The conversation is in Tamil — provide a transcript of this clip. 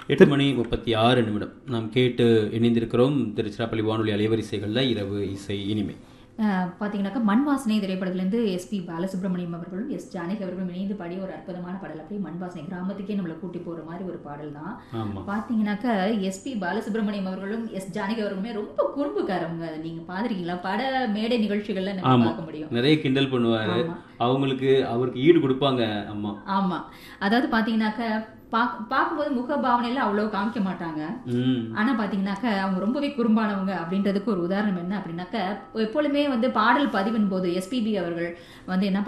எட்டு மணி முப்பத்தி ஆறு நிமிடம் நாம் கேட்டு இணைந்திருக்கிறோம் திருச்சிராப்பள்ளி வானொலி அலைவரிசைகளில் இரவு இசை இனிமை அஹ் பாத்தீங்கன்னாக்கா மண் வாசனை திரைப்படத்திலேருந்து எஸ்பி பாலசுப்ரமணியம் அவர்களும் எஸ் ஜானகி அவர்களும் இணைந்து பாடிய ஒரு அற்புதமான பாடல் அப்படியே மண் வாசனை கிராமத்துக்கே நம்மளை கூட்டி போற மாதிரி ஒரு பாடல் தான் ஆமா பாத்தீங்கன்னாக்கா எஸ்பி பாலசுப்ரமணியம் அவர்களும் எஸ் ஜானகி அவர்களுமே ரொம்ப குறும்புக்காரவங்க அதை நீங்க பாத்திருக்கீங்களா பட மேடை நிகழ்ச்சிகள்ல நம்ம ஆமா. பார்க்க முடியும் நிறைய கிண்டல் பண்ணுவாரு ஆமா. அவங்களுக்கு அவருக்கு ஈடு கொடுப்பாங்க அம்மா ஆமா அதாவது பாத்தீங்கன்னாக்கா பாக் பார்க்கும்போது முக பாவனையில அவ்வளவு காமிக்க மாட்டாங்க ம் ஆனா பாத்தீங்கன்னாக்கா அவங்க ரொம்பவே குறும்பானவங்க அப்படின்றதுக்கு ஒரு உதாரணம் என்ன அப்படின்னாக்கா எப்பொழுதுமே வந்து பாடல் பதிவின் போது எஸ்பிபி அவர்கள் வந்து என்ன